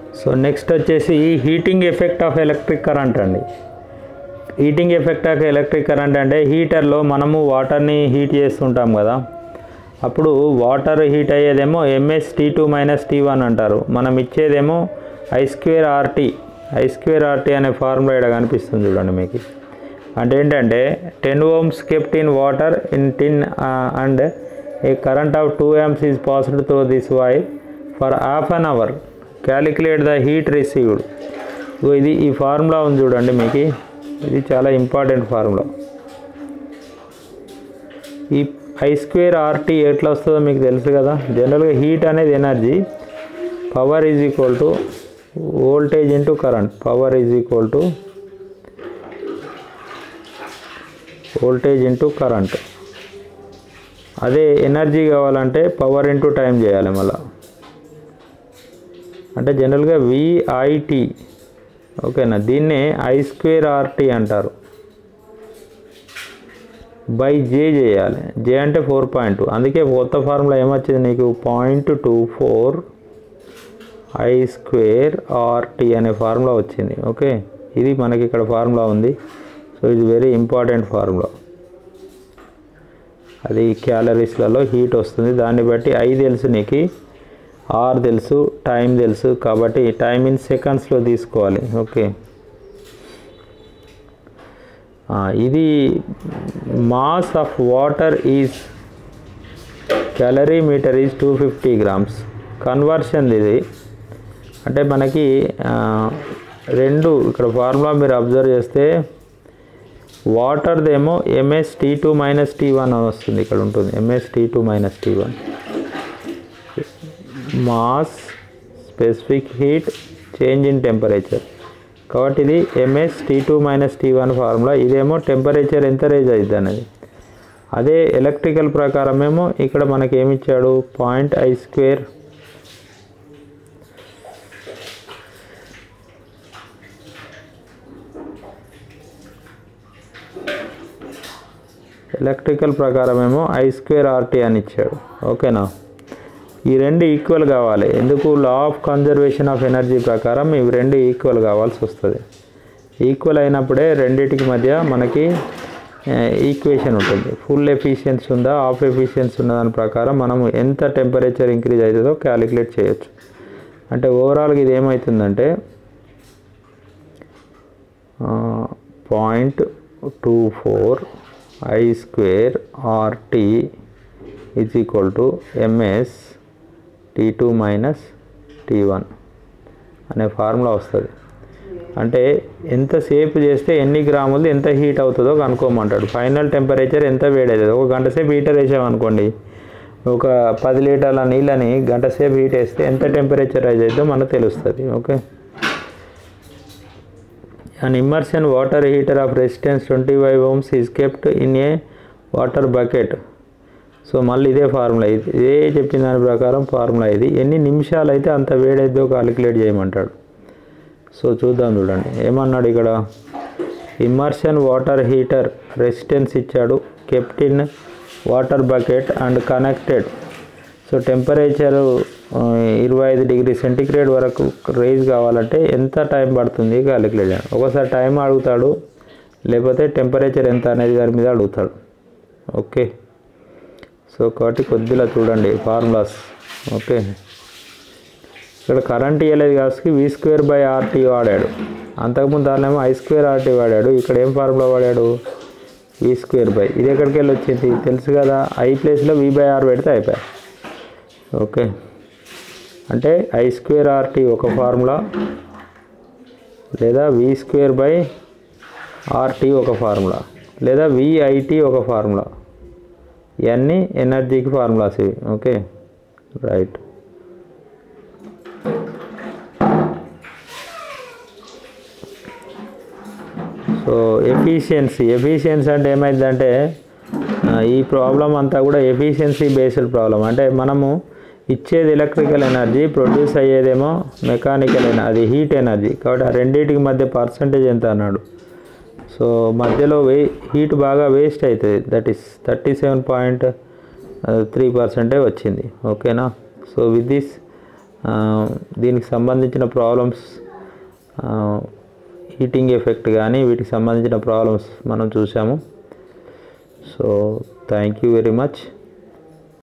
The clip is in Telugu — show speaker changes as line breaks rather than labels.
సో నెక్స్ట్ వచ్చేసి heating effect of electric current అండి heating effect of electric current అంటే హీటర్లో మనము వాటర్ని హీట్ చేస్తుంటాం కదా అప్పుడు వాటర్ హీట్ అయ్యేదేమో MS T two minus T one అంటారు మనం ఇచ్చేదేమో I square RT I square RT అనే ఫార్ములా ఇక్కడ కనిపిస్తుంది చూడండి మీకు అంటే ఏంటంటే ten ohms kept in water in tin and a current of two amps is passed through this wire for half an hour calculate the heat received ఇది ఈ ఫార్ములా ఉంది చూడండి మీకు ఇది చాలా ఇంపార్టెంట్ ఫార్ములా ఈ ఐ స్క్వేర్ ఆర్టీ ఎట్లా వస్తుందో మీకు తెలుసు కదా జనరల్గా హీట్ అనేది energy power is equal to voltage into current power is equal to voltage into current అదే ఎనర్జీ కావాలంటే పవర్ ఇంటూ టైం చేయాలి మళ్ళీ అంటే జనరల్గా విఐటి ఓకేనా దీన్నే ఐ స్క్వేర్ ఆర్టీ అంటారు బై జే చేయాలి జే అంటే ఫోర్ పాయింట్ టూ అందుకే కొత్త ఫార్ములా ఏమొచ్చింది నీకు point two four I square RT అనే ఫార్ములా వచ్చింది ఓకే ఇది మనకి ఇక్కడ ఫార్ములా ఉంది సో ఇది వెరీ ఇంపార్టెంట్ ఫార్ములా అది క్యాలరీస్లలో హీట్ వస్తుంది దాన్ని బట్టి ఐ తెలుసు నీకు ఆర్ తెలుసు టైం తెలుసు కాబట్టి టైం ఇన్ సెకండ్స్లో తీసుకోవాలి ఓకే ఇది mass of water is calorie meter is two fifty grams conversion ఇది అంటే మనకి రెండు ఇక్కడ ఫార్ములా మీరు అబ్జర్వ్ చేస్తే వాటర్దేమో MS T two minus T one అని వస్తుంది ఇక్కడ ఉంటుంది MS T two minus T one mass specific heat change in temperature కాబట్టి ఇది MS T two minus T one formula ఇదేమో టెంపరేచర్ ఎంత రేజ్ అవుతుంది అనేది అదే ఎలక్ట్రికల్ ప్రకారం ఏమో ఇక్కడ మనకి ఏమి ఇచ్చాడు పాయింట్ ఐ స్క్వేర్ ఎలక్ట్రికల్ ప్రకారం ఏమో ఐ స్క్వేర్ ఆర్టీ అని ఇచ్చాడు ఓకేనా ఈ రెండు ఈక్వల్ కావాలి ఎందుకు law of conservation of energy ప్రకారం ఇవి రెండు ఈక్వల్ కావాల్సి వస్తుంది ఈక్వల్ అయినప్పుడే రెండింటికి మధ్య మనకి ఈక్వేషన్ ఉంటుంది ఫుల్ ఎఫిషియన్సీ ఉందా హాఫ్ ఎఫిషియన్సీ ఉందా దాని ప్రకారం మనం ఎంత టెంపరేచర్ ఇంక్రీజ్ అవుతుందో క్యాలిక్యులేట్ చేయొచ్చు అంటే ఓవరాల్గా ఇది ఏమవుతుందంటే point two four I square RT is equal to MS T two minus T one అనే ఫార్ములా వస్తుంది అంటే ఎంతసేపు చేస్తే ఎన్ని గ్రాములు ఎంత హీట్ అవుతుందో కనుక్కోమంటాడు ఫైనల్ టెంపరేచర్ ఎంత వేడి అవుతుంది ఒక గంట సేపు హీటర్ వేసామనుకోండి ఒక పది లీటర్ల నీళ్ళని గంట సేపు హీట్ వేస్తే ఎంత టెంపరేచర్ రైజ్ అవుతుందో మనకు తెలుస్తుంది okay an immersion water heater of resistance 25 ohms is kept in a water bucket so మళ్ళీ ఇదే ఫార్ములా ఇది ఇదే చెప్పిన దాని ప్రకారం ఫార్ములా ఇది ఎన్ని నిమిషాలు అయితే అంత వేడైద్దో కాలిక్యులేట్ చేయమంటాడు సో చూద్దాం చూడండి ఏమన్నాడు ఇక్కడ ఇమ్మర్షన్ వాటర్ హీటర్ రెసిస్టెన్స్ ఇచ్చాడు kept in water bucket and connected so temperature ఇరవై ఐదు డిగ్రీ సెంటిగ్రేడ్ వరకు రేజ్ కావాలంటే ఎంత టైం పడుతుంది క్యాలిక్యులేట్ చేయాలి ఒకసారి టైం అడుగుతాడు లేకపోతే టెంపరేచర్ ఎంత అనేది దాని మీద అడుగుతాడు ఓకే సో కాబట్టి కొద్దిగా చూడండి ఫార్ములాస్ ఓకే ఇక్కడ కరెంట్ ఇవ్వలేదు కాబట్టి వి స్క్వేర్ బై ఆర్టీ వాడాడు అంతకుముందు దానిలో ఐ స్క్వేర్ ఆర్టీ వాడాడు ఇక్కడ ఏం ఫార్ములా వాడాడు వి స్క్వేర్ బై ఇది ఎక్కడికి వెళ్ళి వచ్చింది తెలుసు కదా ఐ ప్లేస్లో వి బై ఆర్ పెడితే అయిపోయాయి ఓకే అంటే ఐ స్క్వేర్ ఆర్టీ ఒక ఫార్ములా లేదా వి స్క్వేర్ బై ఆర్టీ ఒక ఫార్ములా లేదా విఐటి ఒక ఫార్ములా ఇవన్నీ ఎనర్జీకి ఫార్ములాస్ ఇవి okay right so efficiency efficiency అంటే ఏమైందంటే ఈ ప్రాబ్లం అంతా కూడా ఎఫిషియన్సీ బేస్డ్ ప్రాబ్లం అంటే మనము ఇచ్చేది ఎలక్ట్రికల్ ఎనర్జీ ప్రొడ్యూస్ అయ్యేదేమో మెకానికల్ ఎనర్జీ అది హీట్ ఎనర్జీ కాబట్టి ఆ రెండింటికి మధ్య పర్సంటేజ్ ఎంత అన్నాడు సో మధ్యలో వే హీట్ బాగా వేస్ట్ అవుతుంది that is thirty seven point three పర్సెంటే వచ్చింది ఓకేనా సో విత్ దిస్ ఆ, దీనికి సంబంధించిన ప్రాబ్లమ్స్ హీటింగ్ ఎఫెక్ట్ కానీ వీటికి సంబంధించిన ప్రాబ్లమ్స్ మనం చూసాము so thank you very much